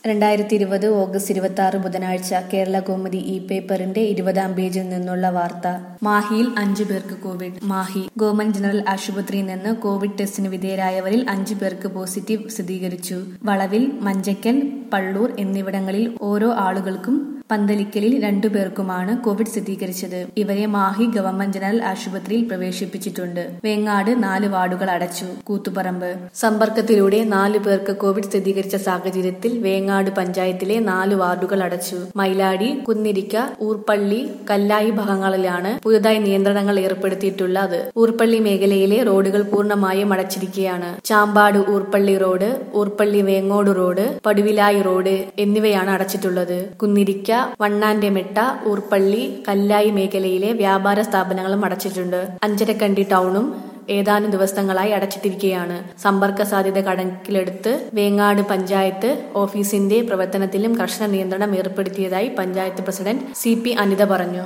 രണ്ടായിരത്തി ഇരുപത് ഓഗസ്റ്റ് ഇരുപത്തി ആറ് ബുധനാഴ്ച കേരള കൗമുദി ഇ പേപ്പറിന്റെ ഇരുപതാം പേജിൽ നിന്നുള്ള വാർത്ത മാഹിയിൽ അഞ്ചു പേർക്ക് കോവിഡ് മാഹി ഗവൺമെന്റ് ജനറൽ ആശുപത്രിയിൽ നിന്ന് കോവിഡ് ടെസ്റ്റിന് വിധേയരായവരിൽ അഞ്ചു പേർക്ക് പോസിറ്റീവ് സ്ഥിരീകരിച്ചു വളവിൽ മഞ്ചക്കൽ പള്ളൂർ എന്നിവിടങ്ങളിൽ ഓരോ ആളുകൾക്കും പന്തലിക്കലിൽ രണ്ടു പേർക്കുമാണ് കോവിഡ് സ്ഥിരീകരിച്ചത് ഇവരെ മാഹി ഗവൺമെന്റ് ജനറൽ ആശുപത്രിയിൽ പ്രവേശിപ്പിച്ചിട്ടുണ്ട് വേങ്ങാട് നാല് വാർഡുകൾ അടച്ചു കൂത്തുപറമ്പ് സമ്പർക്കത്തിലൂടെ നാലു പേർക്ക് കോവിഡ് സ്ഥിരീകരിച്ച സാഹചര്യത്തിൽ വേങ്ങാട് പഞ്ചായത്തിലെ നാല് വാർഡുകൾ അടച്ചു മൈലാടി കുന്നിരിക്ക ഊർപ്പള്ളി കല്ലായി ഭാഗങ്ങളിലാണ് പുതുതായി നിയന്ത്രണങ്ങൾ ഏർപ്പെടുത്തിയിട്ടുള്ളത് ഊർപ്പള്ളി മേഖലയിലെ റോഡുകൾ പൂർണ്ണമായും അടച്ചിരിക്കുകയാണ് Chambad Oorpally road Oorpally Vengode road Paduvilayi road എന്നിവയാണ് അടച്ചിട്ടുള്ളത് കുന്നിരിക്ക വണ്ണാന്റെ മെട്ട ഊർപ്പള്ളി കല്ലായി മേഖലയിലെ വ്യാപാര സ്ഥാപനങ്ങളും അടച്ചിട്ടുണ്ട് അഞ്ചരക്കണ്ടി ടൗണും ഏതാനും ദിവസങ്ങളായി അടച്ചിട്ടിരിക്കുകയാണ് സമ്പർക്ക സാധ്യത കണക്കിലെടുത്ത് വേങ്ങാട് പഞ്ചായത്ത് ഓഫീസിന്റെ പ്രവർത്തനത്തിലും കർശന നിയന്ത്രണം ഏർപ്പെടുത്തിയതായി panchayat president C P Anitha പറഞ്ഞു